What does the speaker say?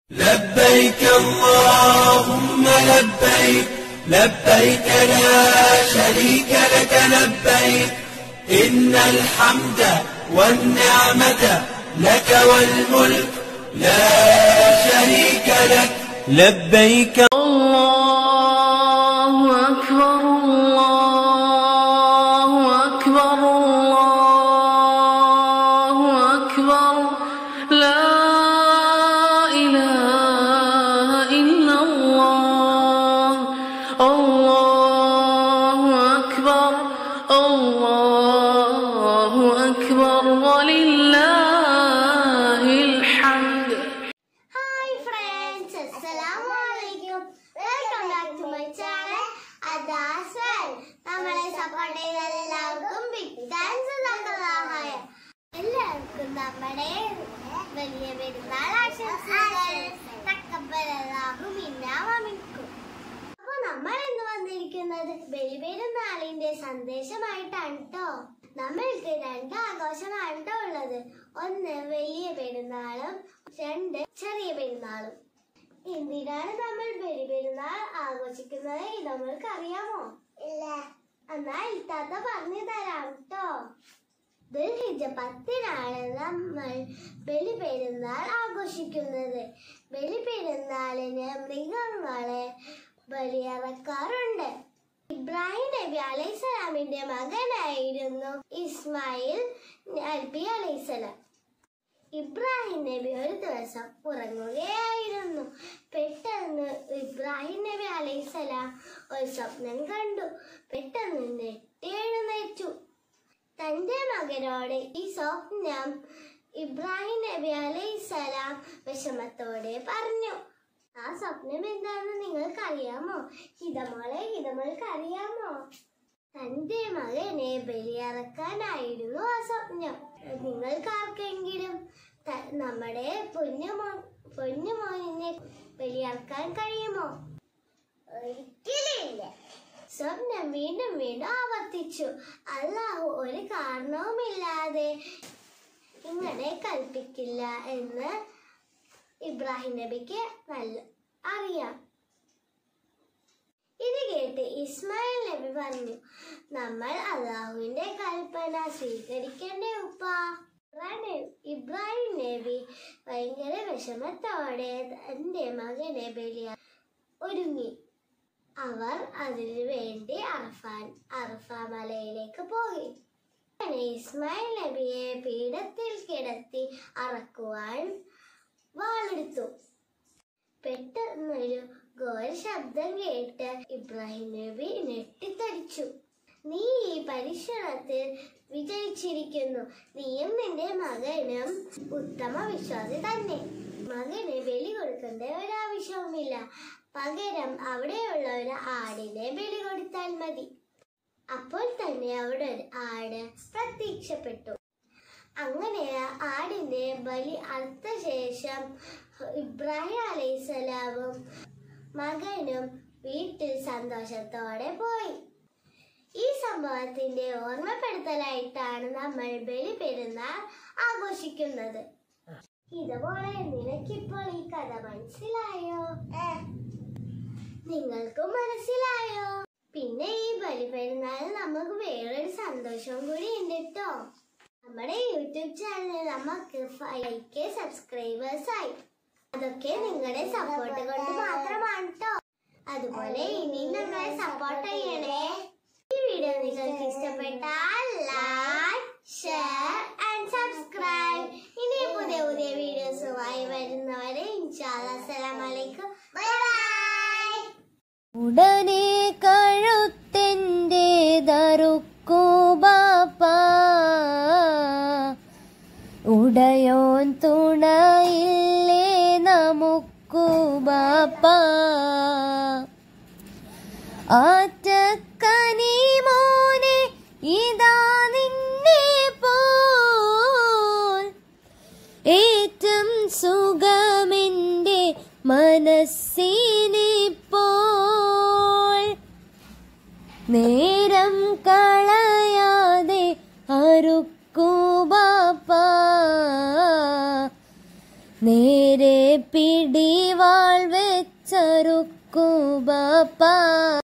لبيك اللهم لبيك لبيك لا شريك لك لبيك إن الحمد والنعمة لك والملك لا شريك لك لبيك الله أكبر الله أكبر الله أكبر لا إله إلا الله الله أكبر الله أكبر ولله الحمد hi friends അസ്സലാമു അലൈക്കും welcome back to my channel അദാസൻ നമ്മളെ സപ്പോർട്ട് ചെയ്ത എല്ലാവർക്കും ബിഗ് താങ്ക്സ് തന്നതായ എല്ലാവർക്കും നമ്മുടെ വലിയ പെരുന്നാൾ ആശംസകൾ തക്കബലാഹും ഇന്നാമിക്കും അപ്പൊ നമ്മൾ ഇന്ന് വന്നിരിക്കുന്നത് ബലിപെരുന്നാളിന്റെ സന്ദേശമായിട്ടാണ് കേട്ടോ നമ്മൾക്ക് രണ്ട് ആഘോഷമാണ് ട്ടോ ഉള്ളത് ഒന്ന് വലിയ പെരുന്നാളും രണ്ട് ചെറിയ പെരുന്നാളും എന്തിനാണ് നമ്മൾ ബലിപെരുന്നാൾ ആഘോഷിക്കുന്നത് ഇത് നമ്മൾക്ക് അറിയാമോ ഇല്ല എന്നാ ഇത്താത്ത പറഞ്ഞു തരാം കേട്ടോ ദുൽഹിജ പത്തിനാണ് നമ്മൾ ബലിപെരുന്നാൾ ആഘോഷിക്കുന്നത് ബലിപെരുന്നാളിന് മൃഗങ്ങളെ ബലിയറക്കാറുണ്ട് ഇബ്രാഹിം നബി അലൈഹിസ്സലാമിന്റെ മകനായിരുന്നു ഇസ്മായിൽ നബി അലൈഹിസ്സലാം ഇബ്രാഹിം നബി ഒരു ദിവസം ഉറങ്ങുകയായിരുന്നു പെട്ടെന്ന് ഇബ്രാഹിം നബി അലൈഹിസ്സലാം ഒരു സ്വപ്നം കണ്ടു പെട്ടെന്ന് നെട്ടി എഴുന്നേറ്റു തന്റെ മകനോട് ഈ സ്വപ്നം ഇബ്രാഹിം നബി അലൈഹിസ്സലാം വിഷമത്തോടെ പറഞ്ഞു ആ സ്വപ്നം എന്താണെന്ന് നിങ്ങൾക്ക് അറിയാമോ ഹിതമോളെ ഹിതമോൾക്ക് അറിയാമോ തന്റെ മകനെ ബലിയറക്കാനായിരുന്നു ആ സ്വപ്നം നിങ്ങൾക്ക് ആർക്കെങ്കിലും ത- നമ്മുടെ പൊന്നുമോ പൊന്നുമോനെ ബലിയറക്കാൻ കഴിയുമോ ഒരിക്കലില്ല സ്വപ്നം വീണ്ടും വീണ്ടും ആവർത്തിച്ചു അല്ലാഹു ഒരു കാരണവുമില്ലാതെ ഇങ്ങനെ കൽപ്പിക്കില്ല എന്ന് ഇബ്രാഹിം നബിക്ക് നല്ല അറിയാം ഇത് കേട്ട് ഇസ്മായിൽ നബി പറഞ്ഞു നമ്മൾ അള്ളാഹുവിന്റെ കൽപ്പന സ്വീകരിക്കണ്ടേ ഉപ്പ ഇബ്രാഹിം- ഇബ്രാഹിം നബി ഭയങ്കര വിഷമത്തോടെ തന്റെ മകനെ ബലിയ ഒരുങ്ങി അവർ അതിനു വേണ്ടി അറഫാൻ അറഫ മലയിലേക്ക് പോയി അങ്ങനെ ഇസ്മായിൽ നബിയെ പീഠത്തിൽ കിടത്തി അറക്കുവാൻ വാളെടുത്തു പെട്ടെന്നൊരു ഘോര ശബ്ദം കേട്ട് ഇബ്രാഹിം നബി ഞെട്ടിത്തരിച്ചു നീ ഈ പരീക്ഷണത്തിൽ വിജയിച്ചിരിക്കുന്നു നീയും നിന്റെ മകനും ഉത്തമ വിശ്വാസി തന്നെ മകന് ബലി കൊടുക്കേണ്ട ഒരാവശ്യവുമില്ല പകരം അവിടെയുള്ള ഒരു ആടിനെ ബലി കൊടുത്താൽ മതി അപ്പോൾ തന്നെ അവിടെ ഒരു ആട് പ്രത്യക്ഷപ്പെട്ടു അങ്ങനെ ആ ആടിന്റെ ബലി അറുത്ത ശേഷം ഇബ്രാഹിം അലൈഹിസ്സലാമും മകനും വീട്ടിൽ സന്തോഷത്തോടെ പോയി ഈ സംഭവത്തിന്റെ ഓർമ്മപ്പെടുത്തലായിട്ടാണ് നമ്മൾ ബലി പെരുന്നാൾ ആഘോഷിക്കുന്നത് ഇതുപോലെ നിനക്കിപ്പോൾ ഈ കഥ മനസ്സിലായോ നിങ്ങൾക്കും മനസ്സിലായോ പിന്നെ ഈ ബലി പെരുന്നാൾ നമുക്ക് വേറൊരു സന്തോഷവും കൂടി ഉണ്ട് കേട്ടോ നമ്മുടെ യൂട്യൂബ് ചാനൽ നമുക്ക് ഫൈവ് കെ സബ്സ്ക്രൈബേഴ്സ് ആയി അതൊക്കെ നിങ്ങളുടെ സപ്പോർട്ട് കൊണ്ട് മാത്രമാണ് കേട്ടോ അതുപോലെ ഇനി ഞങ്ങളെ സപ്പോർട്ട് ചെയ്യണേ ഈ വീഡിയോ നിങ്ങൾക്ക് ഇഷ്ടപ്പെട്ടാൽ ലൈക്ക് ഷെയർ ആൻഡ് സബ്സ്ക്രൈബ് ഇനി പുതിയ പുതിയ വീഡിയോസുമായി വരുന്നവരെ ഇൻഷാല്ലാ അസ്സലാമു അലൈക്കും ബൈ ബൈ ഉടനെ കഴുത്തിന്റെ ദറുക്കു ബാപ്പ ഉടയോൻ തുണയില്ലേ നമുക്കു ബാപ്പ ആറ്റക്കനി മോനെ ഇതാ നിന്നെ പോൽ ഏറ്റം സുഖമെന്റെ മനസ്സിനിപ്പോൾ നേരം കളയാതെ അറുക്കൂ ബാപ്പ നേരെ പിടിവാൾ വെച്ചറുക്കു ബാപ്പ